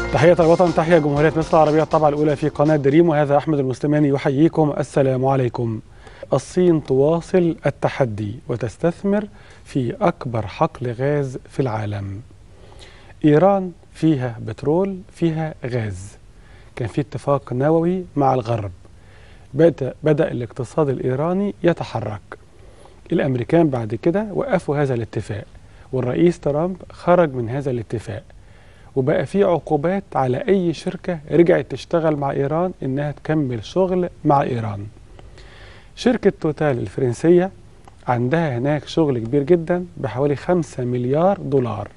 تحية الوطن تحية جمهورية مصر العربية الطبعة الأولى في قناة دريم وهذا أحمد المسلماني يحييكم السلام عليكم الصين تواصل التحدي وتستثمر في أكبر حقل غاز في العالم إيران فيها بترول فيها غاز كان في اتفاق نووي مع الغرب بدأ, بدأ الاقتصاد الإيراني يتحرك الأمريكان بعد كده وقفوا هذا الاتفاق والرئيس ترامب خرج من هذا الاتفاق وبقى في عقوبات على أي شركة رجعت تشتغل مع إيران إنها تكمل شغل مع إيران شركة توتال الفرنسية عندها هناك شغل كبير جدا بحوالي 5 مليار دولار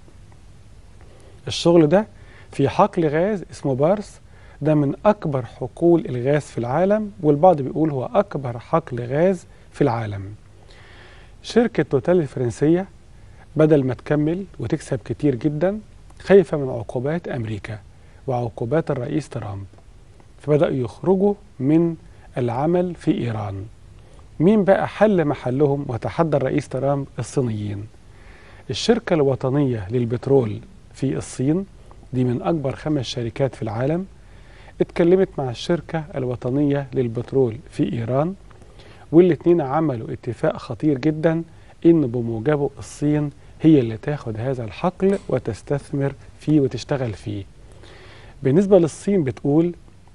الشغل ده في حقل غاز اسمه بارس ده من أكبر حقول الغاز في العالم والبعض بيقول هو أكبر حقل غاز في العالم شركة توتال الفرنسية بدل ما تكمل وتكسب كتير جدا خايفة من عقوبات أمريكا وعقوبات الرئيس ترامب فبدأوا يخرجوا من العمل في إيران مين بقى حل محلهم وتحدى الرئيس ترامب الصينيين الشركة الوطنية للبترول في الصين دي من أكبر خمس شركات في العالم اتكلمت مع الشركة الوطنية للبترول في إيران والاتنين عملوا اتفاق خطير جدا إن بموجبه الصين هي اللي تاخد هذا الحقل وتستثمر فيه وتشتغل فيه بالنسبة للصين بتقول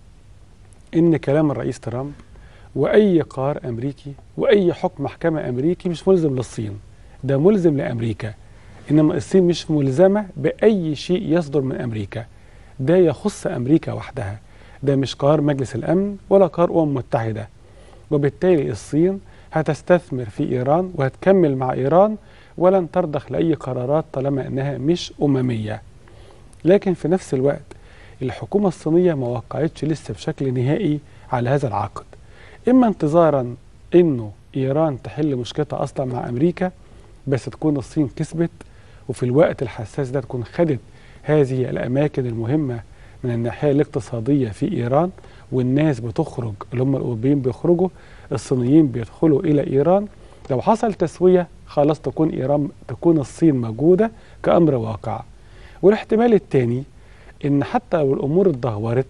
إن كلام الرئيس ترامب وأي قرار أمريكي وأي حكم محكمة أمريكي مش ملزم للصين ده ملزم لأمريكا إنما الصين مش ملزمة بأي شيء يصدر من أمريكا ده يخص أمريكا وحدها ده مش قرار مجلس الأمن ولا قرار أمم متحدة وبالتالي الصين هتستثمر في إيران وهتكمل مع إيران ولن ترضخ لأي قرارات طالما أنها مش أممية لكن في نفس الوقت الحكومة الصينية ما وقعتش لسه بشكل نهائي على هذا العقد إما انتظارا أنه إيران تحل مشكلتها أصلا مع أمريكا بس تكون الصين كسبت وفي الوقت الحساس ده تكون خدت هذه الأماكن المهمة من الناحية الاقتصادية في إيران والناس بتخرج اللي هم الأوروبيين بيخرجوا الصينيين بيدخلوا إلى إيران لو حصل تسوية خلاص تكون إيران تكون الصين موجودة كأمر واقع والاحتمال الثاني إن حتى لو الأمور اتدهورت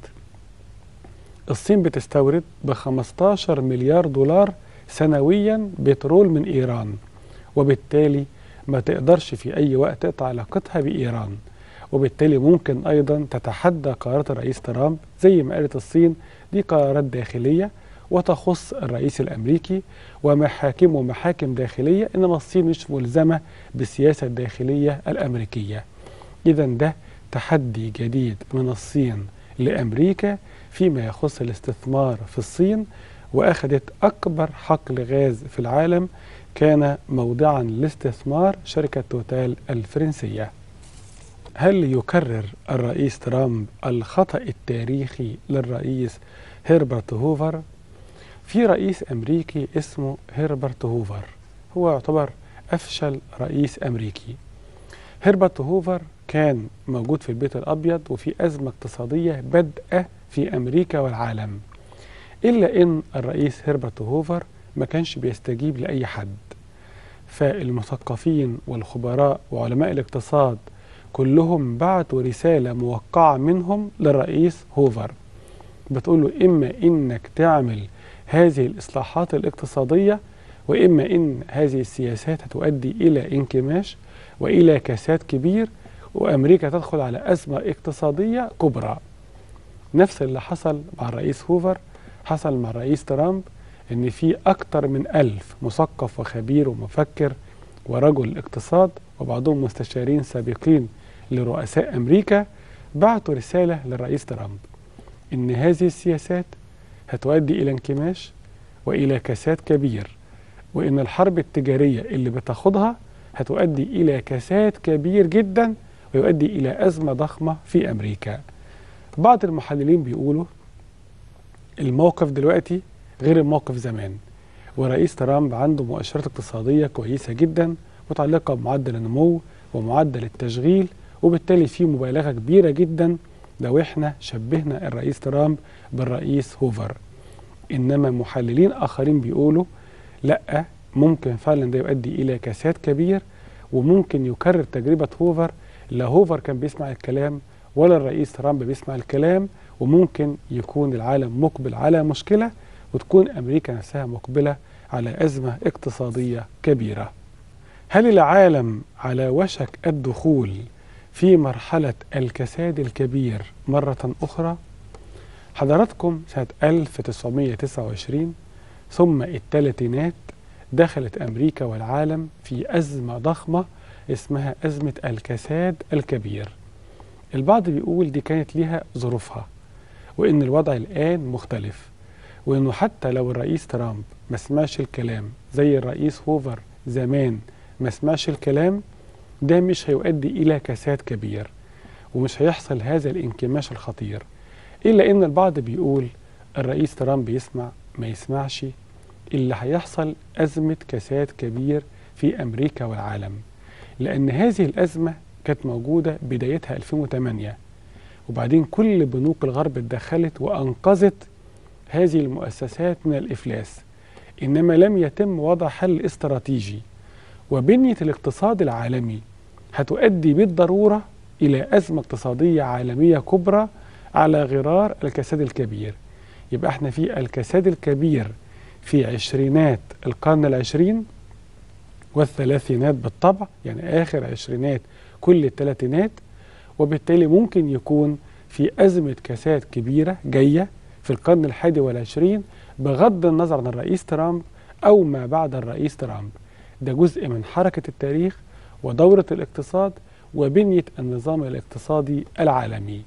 الصين بتستورد ب 15 مليار دولار سنويا بترول من إيران وبالتالي ما تقدرش في أي وقت تقطع علاقتها بإيران وبالتالي ممكن أيضا تتحدى قرارات الرئيس ترامب زي ما قالت الصين دي قرارات داخلية وتخص الرئيس الأمريكي ومحاكم ومحاكم داخلية إنما الصين مش ملزمة بالسياسة الداخلية الأمريكية إذا ده تحدي جديد من الصين لأمريكا فيما يخص الاستثمار في الصين وأخذت أكبر حقل غاز في العالم كان موضعا لاستثمار شركة توتال الفرنسية هل يكرر الرئيس ترامب الخطأ التاريخي للرئيس هيربرت هوفر في رئيس أمريكي اسمه هيربرت هوفر هو يعتبر أفشل رئيس أمريكي هيربرت هوفر كان موجود في البيت الأبيض وفي أزمة اقتصادية بدأة في أمريكا والعالم إلا أن الرئيس هيربرت هوفر ما كانش بيستجيب لأي حد فالمثقفين والخبراء وعلماء الاقتصاد كلهم بعتوا رسالة موقعة منهم للرئيس هوفر بتقول له إما إنك تعمل هذه الإصلاحات الاقتصادية وإما إن هذه السياسات هتؤدي إلى انكماش وإلى كساد كبير وأمريكا تدخل على أزمة اقتصادية كبرى نفس اللي حصل مع الرئيس هوفر حصل مع الرئيس ترامب إن في أكتر من ألف مثقف وخبير ومفكر ورجل اقتصاد وبعضهم مستشارين سابقين لرؤساء أمريكا بعتوا رسالة للرئيس ترامب إن هذه السياسات هتؤدي إلى انكماش وإلى كساد كبير وإن الحرب التجارية اللي بتاخدها هتؤدي إلى كساد كبير جدا ويؤدي إلى أزمة ضخمة في أمريكا بعض المحللين بيقولوا الموقف دلوقتي غير الموقف زمان ورئيس ترامب عنده مؤشرات اقتصادية كويسة جدا متعلقة بمعدل النمو ومعدل التشغيل وبالتالي في مبالغة كبيرة جدا لو احنا شبهنا الرئيس ترامب بالرئيس هوفر انما محللين اخرين بيقولوا لا ممكن فعلا ده يؤدي الى كساد كبير وممكن يكرر تجربه هوفر لا هوفر كان بيسمع الكلام ولا الرئيس ترامب بيسمع الكلام وممكن يكون العالم مقبل على مشكلة وتكون أمريكا نفسها مقبلة على أزمة اقتصادية كبيرة هل العالم على وشك الدخول في مرحلة الكساد الكبير مرة أخرى؟ حضراتكم سنة 1929 ثم الثلاثينات دخلت أمريكا والعالم في أزمة ضخمة اسمها أزمة الكساد الكبير البعض بيقول دي كانت ليها ظروفها وإن الوضع الآن مختلف وإنه حتى لو الرئيس ترامب ما سمعش الكلام زي الرئيس هوفر زمان ما سمعش الكلام ده مش هيؤدي إلى كساد كبير ومش هيحصل هذا الانكماش الخطير إلا إن البعض بيقول الرئيس ترامب يسمع ما يسمعش اللي هيحصل أزمة كساد كبير في أمريكا والعالم لأن هذه الأزمة كانت موجودة بدايتها 2008 وبعدين كل بنوك الغرب اتدخلت وأنقذت هذه المؤسسات من الإفلاس إنما لم يتم وضع حل استراتيجي وبنية الاقتصاد العالمي هتؤدي بالضرورة إلى أزمة اقتصادية عالمية كبرى على غرار الكساد الكبير يبقى احنا في الكساد الكبير في عشرينات القرن العشرين والثلاثينات بالطبع يعني آخر عشرينات كل الثلاثينات وبالتالي ممكن يكون في أزمة كساد كبيرة جاية في القرن الحادي والعشرين بغض النظر عن الرئيس ترامب أو ما بعد الرئيس ترامب ده جزء من حركة التاريخ ودورة الاقتصاد وبنية النظام الاقتصادي العالمي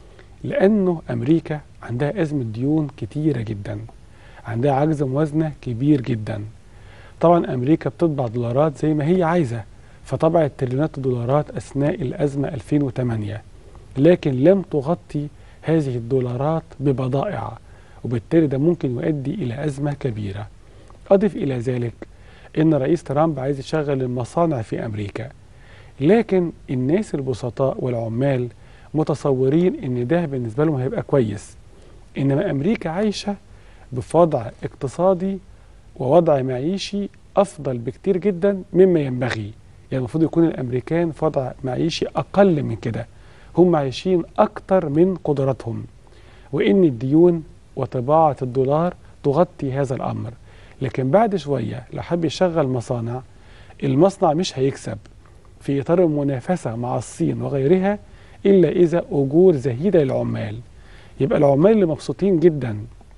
لأنه أمريكا عندها أزمة ديون كتيرة جدا عندها عجز موازنة كبير جدا طبعا أمريكا بتطبع دولارات زي ما هي عايزة فطبعت تريليونات الدولارات أثناء الأزمة 2008 لكن لم تغطي هذه الدولارات ببضائع وبالتالي ده ممكن يؤدي إلى أزمة كبيرة أضف إلى ذلك إن رئيس ترامب عايز يشغل المصانع في أمريكا لكن الناس البسطاء والعمال متصورين إن ده بالنسبة لهم هيبقى كويس إنما أمريكا عايشة بوضع اقتصادي ووضع معيشي أفضل بكتير جدا مما ينبغي يعني المفروض يكون الأمريكان في وضع معيشي أقل من كده هم عايشين أكتر من قدراتهم وإن الديون وطباعة الدولار تغطي هذا الأمر لكن بعد شوية لو حب يشغل مصانع المصنع مش هيكسب في إطار المنافسة مع الصين وغيرها إلا إذا أجور زهيدة للعمال يبقى العمال اللي مبسوطين جدا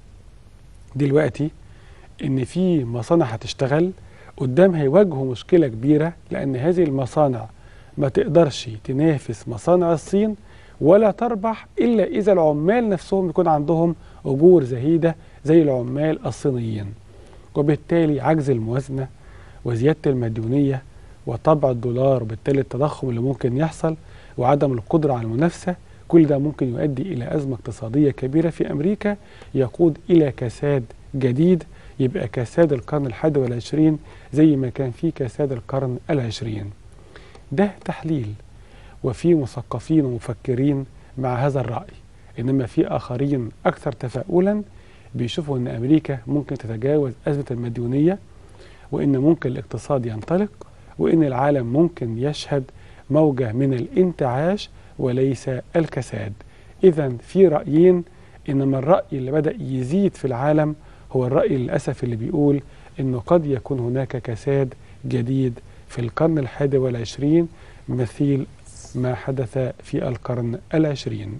دلوقتي إن في مصانع هتشتغل قدام هيواجهوا مشكلة كبيرة لأن هذه المصانع ما تقدرش تنافس مصانع الصين ولا تربح إلا إذا العمال نفسهم يكون عندهم أجور زهيدة زي العمال الصينيين وبالتالي عجز الموازنة وزيادة المديونية وطبع الدولار وبالتالي التضخم اللي ممكن يحصل وعدم القدرة على المنافسة كل ده ممكن يؤدي إلى أزمة اقتصادية كبيرة في أمريكا يقود إلى كساد جديد يبقى كساد القرن الحادي والعشرين زي ما كان في كساد القرن العشرين ده تحليل وفي مثقفين ومفكرين مع هذا الرأي إنما في آخرين أكثر تفاؤلا بيشوفوا أن أمريكا ممكن تتجاوز أزمة المديونية وإن ممكن الاقتصاد ينطلق وإن العالم ممكن يشهد موجة من الانتعاش وليس الكساد إذا في رأيين إنما الرأي اللي بدأ يزيد في العالم هو الرأي للأسف اللي بيقول إنه قد يكون هناك كساد جديد في القرن الحادي والعشرين مثيل ما حدث في القرن العشرين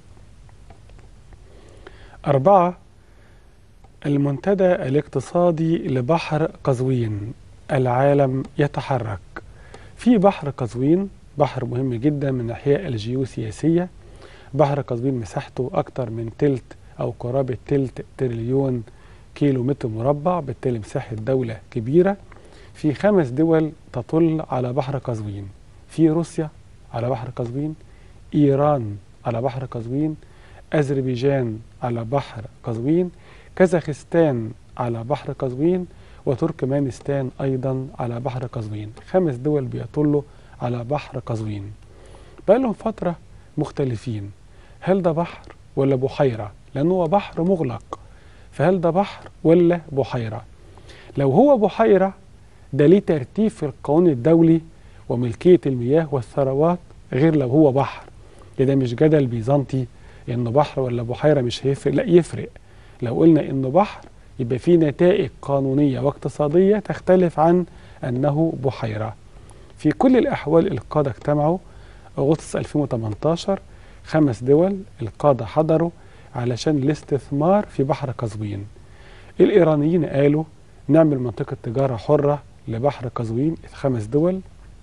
أربعة المنتدى الاقتصادي لبحر قزوين العالم يتحرك في بحر قزوين بحر مهم جدا من الناحية الجيوسياسية بحر قزوين مساحته أكثر من تلت أو قرابة تلت تريليون كيلو متر مربع بالتالي مساحة دولة كبيرة في خمس دول تطل على بحر قزوين في روسيا على بحر قزوين إيران على بحر قزوين أذربيجان على بحر قزوين كازاخستان على بحر قزوين وتركمانستان أيضا على بحر قزوين خمس دول بيطلوا على بحر قزوين بقى لهم فترة مختلفين هل ده بحر ولا بحيرة لأنه هو بحر مغلق فهل ده بحر ولا بحيرة لو هو بحيرة ده ليه ترتيب في القانون الدولي وملكية المياه والثروات غير لو هو بحر ده مش جدل بيزنطي انه بحر ولا بحيره مش هيفرق لا يفرق لو قلنا انه بحر يبقى في نتائج قانونيه واقتصاديه تختلف عن انه بحيره في كل الاحوال القاده اجتمعوا اغسطس 2018 خمس دول القاده حضروا علشان الاستثمار في بحر قزوين الايرانيين قالوا نعمل منطقه تجاره حره لبحر قزوين خمس دول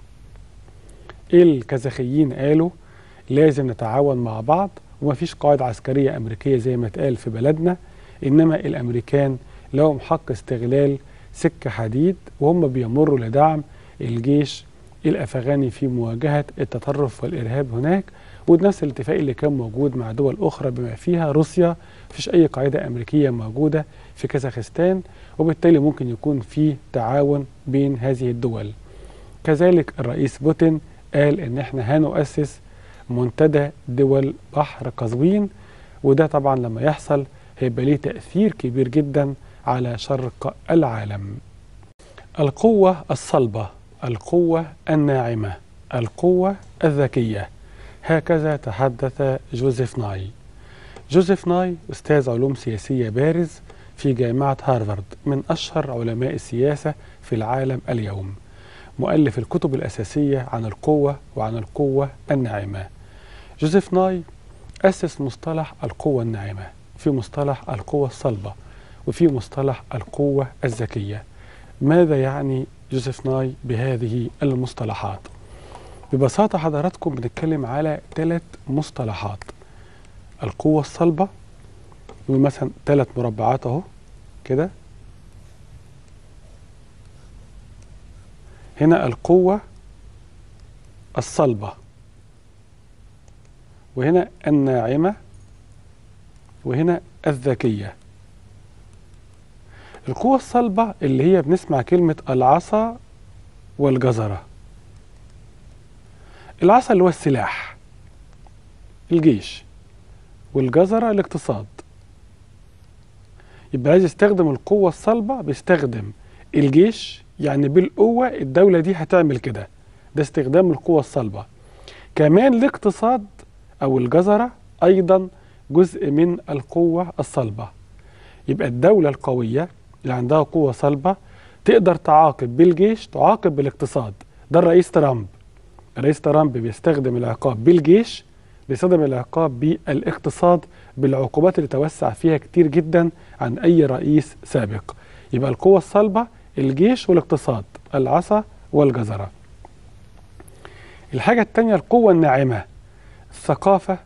الكازاخيين قالوا لازم نتعاون مع بعض ومفيش قاعدة عسكرية أمريكية زي ما اتقال في بلدنا إنما الأمريكان لهم حق استغلال سكة حديد وهم بيمروا لدعم الجيش الأفغاني في مواجهة التطرف والإرهاب هناك ونفس الاتفاق اللي كان موجود مع دول أخرى بما فيها روسيا مفيش أي قاعدة أمريكية موجودة في كازاخستان وبالتالي ممكن يكون في تعاون بين هذه الدول كذلك الرئيس بوتين قال ان احنا هنؤسس منتدى دول بحر قزوين وده طبعا لما يحصل هيبقى ليه تأثير كبير جدا على شرق العالم القوة الصلبة القوة الناعمة القوة الذكية هكذا تحدث جوزيف ناي جوزيف ناي أستاذ علوم سياسية بارز في جامعة هارفارد من أشهر علماء السياسة في العالم اليوم مؤلف الكتب الأساسية عن القوة وعن القوة الناعمة جوزيف ناي أسس مصطلح القوة الناعمة في مصطلح القوة الصلبة وفي مصطلح القوة الذكية ماذا يعني جوزيف ناي بهذه المصطلحات ببساطة حضراتكم بنتكلم على ثلاث مصطلحات القوة الصلبة مثلا ثلاث مربعات اهو كده هنا القوة الصلبة وهنا الناعمة وهنا الذكية القوة الصلبة اللي هي بنسمع كلمة العصا والجزرة العصا اللي هو السلاح الجيش والجزرة الاقتصاد يبقى عايز يستخدم القوة الصلبة بيستخدم الجيش يعني بالقوة الدولة دي هتعمل كده ده استخدام القوة الصلبة كمان الاقتصاد أو الجزرة أيضا جزء من القوة الصلبة يبقى الدولة القوية اللي عندها قوة صلبة تقدر تعاقب بالجيش تعاقب بالاقتصاد ده الرئيس ترامب الرئيس ترامب بيستخدم العقاب بالجيش بيستخدم العقاب بالاقتصاد بالعقوبات اللي توسع فيها كتير جدا عن أي رئيس سابق يبقى القوة الصلبة الجيش والاقتصاد العصا والجزرة الحاجة التانية القوة الناعمة الثقافة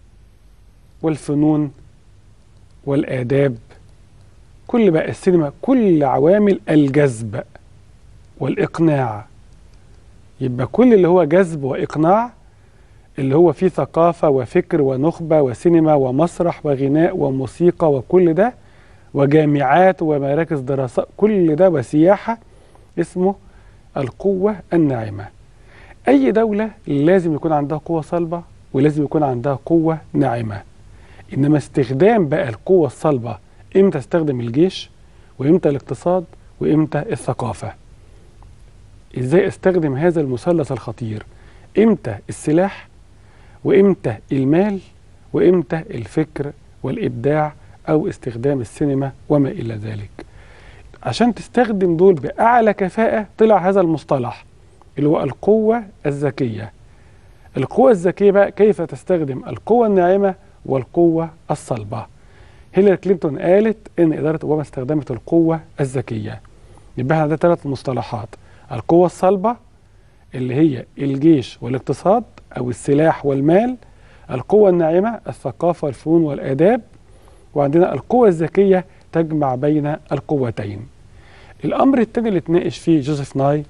والفنون والآداب كل بقى السينما كل عوامل الجذب والإقناع يبقى كل اللي هو جذب وإقناع اللي هو فيه ثقافة وفكر ونخبة وسينما ومسرح وغناء وموسيقى وكل ده وجامعات ومراكز دراسات كل ده وسياحة اسمه القوة الناعمة أي دولة لازم يكون عندها قوة صلبة ولازم يكون عندها قوة ناعمة إنما استخدام بقى القوة الصلبة إمتى استخدم الجيش وإمتى الاقتصاد وإمتى الثقافة إزاي استخدم هذا المثلث الخطير إمتى السلاح وإمتى المال وإمتى الفكر والإبداع أو استخدام السينما وما إلى ذلك عشان تستخدم دول بأعلى كفاءة طلع هذا المصطلح اللي هو القوة الذكية القوة الذكية بقى كيف تستخدم القوة الناعمة والقوة الصلبة هيلاري كلينتون قالت إن إدارة أوباما استخدمت القوة الذكية يبقى احنا ده ثلاث مصطلحات القوة الصلبة اللي هي الجيش والاقتصاد أو السلاح والمال القوة الناعمة الثقافة والفنون والآداب وعندنا القوة الذكية تجمع بين القوتين الأمر الثاني اللي اتناقش فيه جوزيف ناي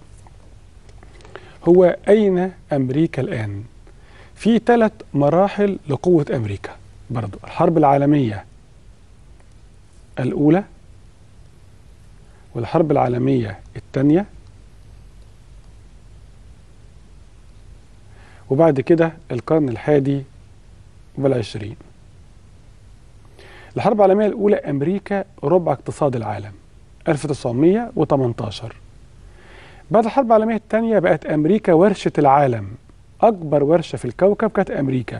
هو أين أمريكا الآن في ثلاث مراحل لقوة أمريكا برضو الحرب العالمية الأولى والحرب العالمية الثانية وبعد كده القرن الحادي والعشرين الحرب العالمية الأولى أمريكا ربع اقتصاد العالم 1918 بعد الحرب العالمية الثانية بقت أمريكا ورشة العالم أكبر ورشة في الكوكب كانت أمريكا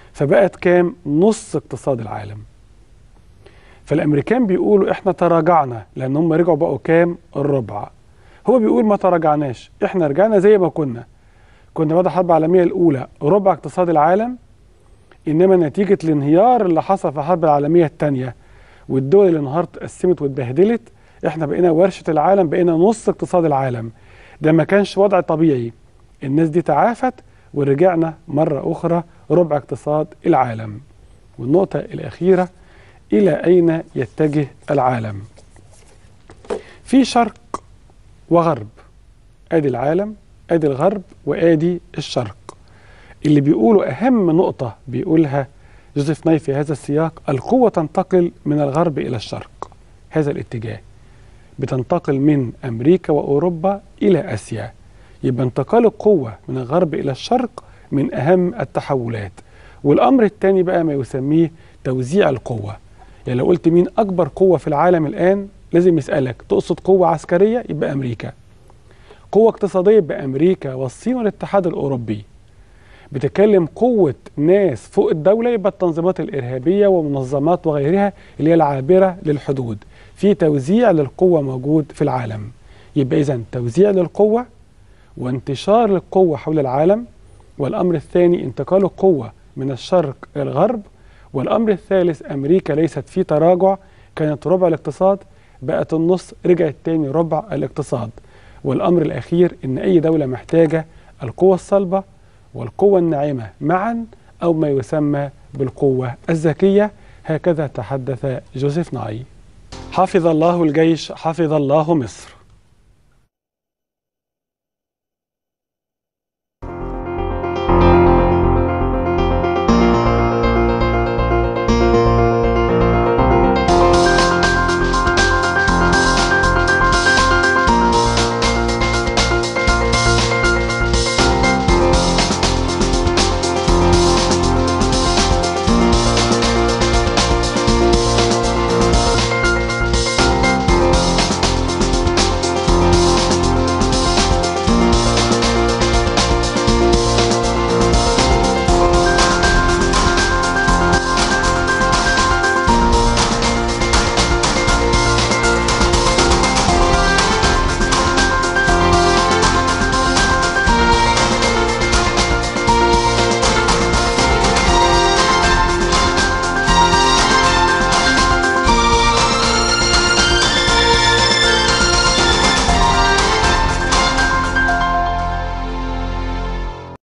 فبقت كام نص اقتصاد العالم فالامريكان بيقولوا احنا تراجعنا لان هم رجعوا بقوا كام الربع هو بيقول ما تراجعناش احنا رجعنا زي ما كنا كنا بعد الحرب العالميه الاولى ربع اقتصاد العالم انما نتيجه الانهيار اللي حصل في الحرب العالميه الثانيه والدول اللي انهارت اتقسمت واتبهدلت احنا بقينا ورشه العالم بقينا نص اقتصاد العالم ده ما كانش وضع طبيعي الناس دي تعافت ورجعنا مره اخرى ربع اقتصاد العالم والنقطه الاخيره الى اين يتجه العالم في شرق وغرب ادي العالم ادي الغرب وادي الشرق اللي بيقولوا اهم نقطه بيقولها جوزيف ناي في هذا السياق القوه تنتقل من الغرب الى الشرق هذا الاتجاه بتنتقل من امريكا واوروبا الى اسيا يبقى انتقال القوه من الغرب الى الشرق من اهم التحولات والامر الثاني بقى ما يسميه توزيع القوه يعني لو قلت مين اكبر قوه في العالم الان لازم يسالك تقصد قوه عسكريه يبقى امريكا قوه اقتصاديه يبقى امريكا والصين والاتحاد الاوروبي بتتكلم قوة ناس فوق الدولة يبقى التنظيمات الإرهابية ومنظمات وغيرها اللي هي العابرة للحدود في توزيع للقوة موجود في العالم يبقى إذا توزيع للقوة وانتشار للقوة حول العالم والأمر الثاني انتقال القوة من الشرق إلى الغرب والأمر الثالث أمريكا ليست في تراجع كانت ربع الاقتصاد بقت النص رجعت تاني ربع الاقتصاد والأمر الأخير إن أي دولة محتاجة القوة الصلبة والقوة الناعمة معا أو ما يسمى بالقوة الذكية هكذا تحدث جوزيف ناي حفظ الله الجيش حفظ الله مصر